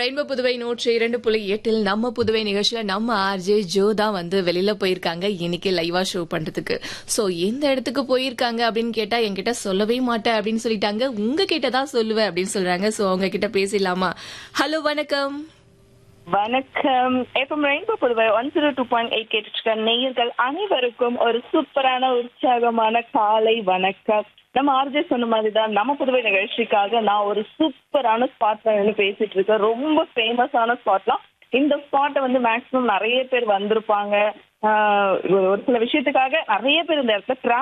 rainbow Puduvai நூற்றி இரண்டு புள்ளி எட்டில் நம்ம புதுவை நிகழ்ச்சியில நம்ம ஆர்ஜே ஜோ தான் வந்து வெளியில போயிருக்காங்க இன்னைக்கு லைவா ஷோ பண்றதுக்கு சோ எந்த இடத்துக்கு போயிருக்காங்க அப்படின்னு கேட்டா என்கிட்ட சொல்லவே மாட்டேன் அப்படின்னு சொல்லிட்டாங்க உங்க கிட்ட தான் சொல்லுவேன் அப்படின்னு சொல்றாங்க சோ அவங்க கிட்ட பேசிடலாமா ஹலோ வணக்கம் வணக்கம் FM rainbow Puduvai one zero two point eight கேட்டுருக்க நேயர்கள் அனைவருக்கும் ஒரு சூப்பரான உற்சாகமான காலை வணக்கம் நம்ம ஆர்ஜே சொன்ன மாதிரி தான் நம்ம புதுவை நிகழ்ச்சிக்காக நான் ஒரு சூப்பரான ஸ்பாட்ல நின்று பேசிட்டு இருக்கேன் ரொம்ப ஃபேமஸான ஸ்பாட்லாம் இந்த ஸ்பாட்டை வந்து மேக்ஸிமம் நிறைய பேர் வந்திருப்பாங்க ஆஹ் ஒரு சில விஷயத்துக்காக நிறைய பேர் இந்த இடத்துல